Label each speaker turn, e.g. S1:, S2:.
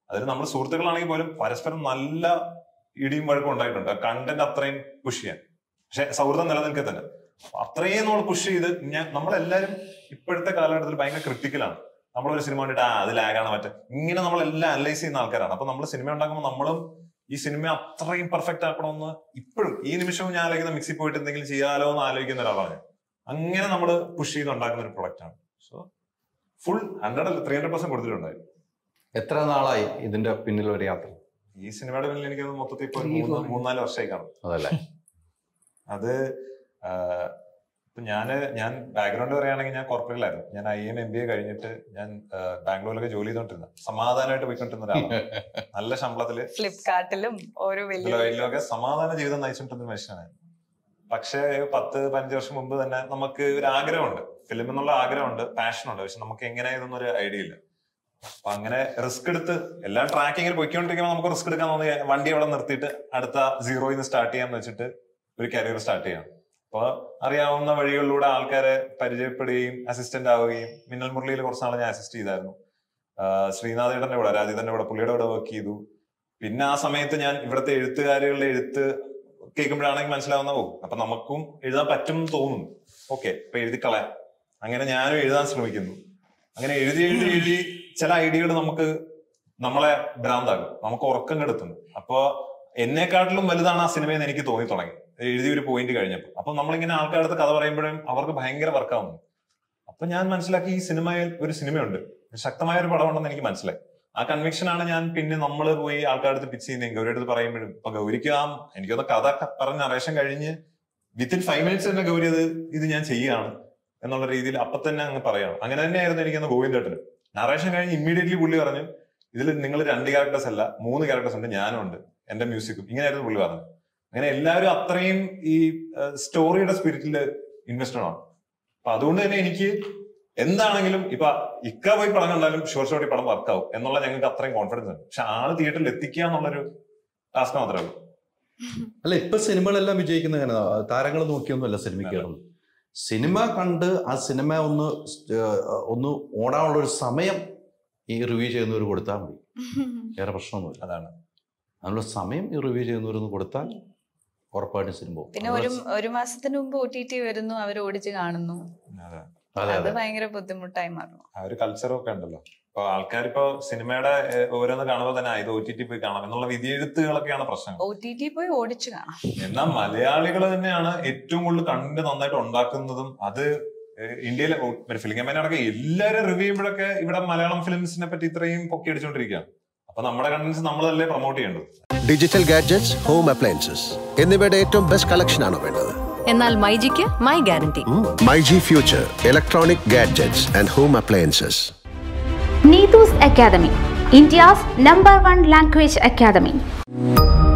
S1: അതിൽ നമ്മൾ സുഹൃത്തുക്കളാണെങ്കിൽ പോലും പരസ്പരം നല്ല ഇടിയും വഴക്കും ഉണ്ടായിട്ടുണ്ട് കണ്ടന്റ് അത്രയും പുഷ് ചെയ്യാൻ പക്ഷെ സൗഹൃദം നിലനിൽക്കെ തന്നെ അപ്പൊ അത്രയും നമ്മൾ പുഷ് ചെയ്ത് ഞാൻ നമ്മളെല്ലാരും ഇപ്പോഴത്തെ കാലഘട്ടത്തിൽ ഭയങ്കര ക്രിട്ടിക്കലാണ് നമ്മളൊരു സിനിമ കണ്ടിട്ട് ആ അത് ലാഗാണ് മറ്റേ ഇങ്ങനെ നമ്മളെല്ലാം അനലൈസ് ചെയ്യുന്ന ആൾക്കാരാണ് അപ്പൊ നമ്മൾ സിനിമ ഉണ്ടാക്കുമ്പോൾ നമ്മളും ഈ സിനിമ അത്രയും പെർഫെക്റ്റ് ആക്കണമെന്ന് ഇപ്പോഴും ഈ നിമിഷവും ഞാൻ ആലോചിക്കുന്ന മിക്സി പോയിട്ട് എന്തെങ്കിലും ചെയ്യാലോ എന്ന് ആലോചിക്കുന്ന ഒരാളാണ് ഞാൻ. അങ്ങനെ നമ്മൾ പുഷ് ചെയ്ത് ഉണ്ടാക്കുന്ന ഒരു പ്രൊഡക്റ്റ് ആണ് സോ ഫുൾ ഹൺഡ്രഡ് അല്ല ത്രീ ഹൺഡ്രഡ് പെർസെന്റ് കൊടുത്തിട്ടുണ്ടായി
S2: എത്ര നാളായി ഇതിന്റെ പിന്നിൽ ഒരു യാത്ര
S1: ഈ സിനിമയുടെ പിന്നിൽ എനിക്ക് തോന്നുന്നു മൊത്തത്തിൽ ഇപ്പൊ ഒരു
S3: Three,
S1: മൂന്ന്
S3: four.
S1: മൂന്നാല് വർഷമായി കാണും
S2: അതല്ലേ
S1: അത് ആഹ്, ഇപ്പൊ ഞാന് ഞാൻ ബാക്ക്ഗ്രൗണ്ട് പറയുകയാണെങ്കിൽ ഞാൻ കോർപ്പറേറ്റിലായിരുന്നു ഞാൻ I M M B A കഴിഞ്ഞിട്ട് ഞാൻ ആഹ്, ബാംഗ്ലൂരിലൊക്കെ ജോലി ചെയ്തോണ്ടിരുന്ന സമാധാനമായിട്ട് പോയിക്കൊണ്ടിരുന്ന ഒരാളാണ് നല്ല ശമ്പളത്തില്
S3: ഫ്ലിപ്കാർട്ടിലും ഓരോ വലിയ
S1: ഇതിലൊക്കെ സമാധാന ജീവിതം നയിച്ചുകൊണ്ടിരുന്ന മനുഷ്യനാണ് ഞാൻ. പക്ഷേ പത്ത് പതിനഞ്ച് വർഷം മുമ്പ് തന്നെ നമുക്ക് ഒരു ആഗ്രഹമുണ്ട് ഫിലിം എന്നുള്ള ആഗ്രഹമുണ്ട് പാഷനുണ്ട് പക്ഷെ നമുക്ക് എങ്ങനെ ഇതൊന്നും ഒരു ഐഡിയ ഇല്ല അപ്പൊ അങ്ങനെ റിസ്ക് എടുത്ത് എല്ലാം ട്രാക്കിങ്ങിൽ പോയിക്കൊണ്ടിരിക്കുമ്പോൾ നമുക്ക് റിസ്ക് എടുക്കാൻ തോന്നി വണ്ടി അവിടെ നിർത്തിയിട്ട് അടുത്ത സീറോയിൽ നിന്ന് സ്റ്റാർട്ട് ചെയ്യാന്ന് വെച്ചിട്ട് ഒരു കരിയർ സ്റ്റാർട്ട് ചെയ്യാം അപ്പൊ അറിയാവുന്ന വഴികളിലൂടെ ആൾക്കാരെ പരിചയപ്പെടുകയും അസിസ്റ്റന്റ് ആവുകയും മിന്നൽ മുരളിയിൽ കുറച്ച് നാൾ ഞാൻ അസിസ്റ്റ് ചെയ്തായിരുന്നു ആഹ് ശ്രീനാഥേട്ടന്റെ കൂടെ രാജീവന്റെ കൂടെ പുള്ളിയുടെ കൂടെ വർക്ക് ചെയ്തു പിന്നെ ആ സമയത്ത് ഞാൻ ഇവിടുത്തെ എഴുത്തുകാരികളുടെ എഴുത്ത് കേൾക്കുമ്പോഴാണെങ്കിൽ മനസ്സിലാവുന്ന പോകും അപ്പൊ നമുക്കും എഴുതാൻ പറ്റും എന്ന് തോന്നുന്നു ഓക്കെ ഇപ്പൊ എഴുതിക്കളയാം അങ്ങനെ ഞാനും എഴുതാൻ ശ്രമിക്കുന്നു അങ്ങനെ എഴുതി എഴുതി എഴുതി ചില ഐഡിയകൾ നമുക്ക് നമ്മളെ ഭ്രാന്താകും നമുക്ക് ഉറക്കം കെടുത്തുന്നു അപ്പൊ എന്നെക്കാട്ടിലും വലുതാണ് ആ സിനിമയെന്ന് എനിക്ക് തോന്നി തുടങ്ങി എഴുതിയ ഒരു പോയിന്റ് കഴിഞ്ഞപ്പോൾ അപ്പൊ നമ്മളിങ്ങനെ ആൾക്കാരുടെ അടുത്ത് കഥ പറയുമ്പോഴും അവർക്ക് ഭയങ്കര വർക്കാവുന്നു അപ്പൊ ഞാൻ മനസ്സിലാക്കി ഈ സിനിമയിൽ ഒരു സിനിമയുണ്ട് ഒരു ശക്തമായ ഒരു പടമുണ്ടെന്ന് എനിക്ക് മനസ്സിലായി ആ കൺവിക്ഷൻ ആണ് ഞാൻ പിന്നെ നമ്മൾ പോയി ആൾക്കാരുടെ അടുത്ത് പിച്ച് ചെയ്യുന്നത് ഗൗരിയുടെ അടുത്ത് പറയുമ്പോഴും ഇപ്പൊ ഗൗരിക്ക് ആ എനിക്കൊന്ന് കഥ ക- പറഞ്ഞ നറേഷൻ കഴിഞ്ഞ് വിത്തിൻ ഫൈവ് മിനിറ്റ്സ് തന്നെ ഗൗരി അത് ഇത് ഞാൻ ചെയ്യുകയാണ് എന്നുള്ള രീതിയിൽ അപ്പൊ തന്നെ അങ്ങ് പറയണം അങ്ങനെ തന്നെയായിരുന്നു എനിക്കന്ന് ഗോവിന്ദേട്ടന് നറേഷൻ കഴിഞ്ഞ് ഇമ്മീഡിയറ്റ്ലി പുള്ളി പറഞ്ഞു ഇതിൽ നിങ്ങൾ രണ്ട് ക്യാരക്ടേഴ്സ് അല്ല മൂന്ന് ക്യാരക്ടേഴ്സ് ഉണ്ട് ഞാനും ഉണ്ട് എന്റെ മ്യൂസിക്കും ഇങ്ങനെയായിരുന്നു പുള്ളി പറഞ്ഞത് അങ്ങനെ എല്ലാവരും അത്രയും ഈ സ്റ്റോറിയുടെ സ്പിരിറ്റിൽ ഇൻവെസ്റ്റഡ് ആണ് അപ്പൊ അതുകൊണ്ട് തന്നെ എനിക്ക് എന്താണെങ്കിലും ഇപ്പൊ ഇക്ക പോയി പടം കണ്ടാലും ഷുവർ ഷോട്ട് ഈ പടം വർക്കാവും എന്നുള്ള ഞങ്ങൾക്ക് അത്രയും കോൺഫിഡൻസ് ഉണ്ട് പക്ഷെ ആള് തിയേറ്ററിൽ എത്തിക്കുക എന്നുള്ളൊരു ടാസ്ക് മാത്രമേ ഉള്ളൂ
S2: അല്ല ഇപ്പൊ സിനിമകളെല്ലാം വിജയിക്കുന്ന അങ്ങനെ താരങ്ങൾ നോക്കിയൊന്നുമല്ല സിനിമയ്ക്ക് കയറുന്നത് സിനിമ കണ്ട് ആ സിനിമ ഒന്ന് ഏഹ്, ഒന്ന് ഓടാനുള്ള ഒരു സമയം ഈ റിവ്യൂ ചെയ്യുന്നവർ കൊടുത്താൽ മതി വേറെ പ്രശ്നമൊന്നുമില്ല
S1: അതാണ്
S2: അതിനുള്ള സമയം ഈ റിവ്യൂ ചെയ്യുന്നവരൊന്ന് കൊടുത്താൽ ഉറപ്പായിട്ടും സിനിമ പോകും.
S3: പിന്നെ ഒരു ഒരു മാസത്തിന് മുമ്പ് ഒ ടി ടി വരുന്നു അവർ ഓടിച്ച് കാണുന്നു
S1: അതെ
S2: അതെ
S3: അത്
S2: അതെ
S3: ഭയങ്കര ബുദ്ധിമുട്ടായി മാറും
S1: ആ ഒരു കൾച്ചറും ഒക്കെ ഉണ്ടല്ലോ ഇപ്പൊ ആൾക്കാരിപ്പോ സിനിമയുടെ ഏഹ്, ഓരോന്ന് കാണുമ്പോൾ തന്നെ ആ, ഇത് ഒ ടി ടി പോയി കാണാം എന്നുള്ള വിധിയെഴുത്തുകളൊക്കെയാണ് പ്രശ്നം
S3: ഒ ടി ടി പോയി ഓടിച്ചു കാണാം
S1: എന്നാൽ മലയാളികൾ തന്നെയാണ് ഏറ്റവും കൂടുതൽ കണ്ടന്റ് നന്നായിട്ട് ഉണ്ടാക്കുന്നതും അത് ഏഹ്, ഇന്ത്യയിലെ ഓ, ഒരു ഫിലിം ക്യാമ്പയിൻ അടക്കം എല്ലാവരും റിവ്യൂ ചെയ്യുമ്പോഴൊക്കെ ഇവിടെ മലയാളം ഫിലിംസിനെ പറ്റി ഇത്രയും പൊക്കി അടിച്ചുകൊണ്ടിരിക്കുകയാണ് അപ്പൊ നമ്മുടെ കണ്ടന്റ്സ് നമ്മൾ തന്നെ പ്രൊമോട്ട് ചെയ്യേണ്ടത്
S4: ഡിജിറ്റൽ ഗാഡ്ജറ്റ്സ് ഹോം അപ്ലയൻസസ് എന്നിവയുടെ ഏറ്റവും ബെസ്റ്റ് കളക്ഷൻ ആണോ വേണ്ടത്
S5: എന്നാൽ മൈജിക്ക് my guarantee
S4: my G future electronic gadgets and home appliances
S6: Neetu's Academy, India's number one language academy.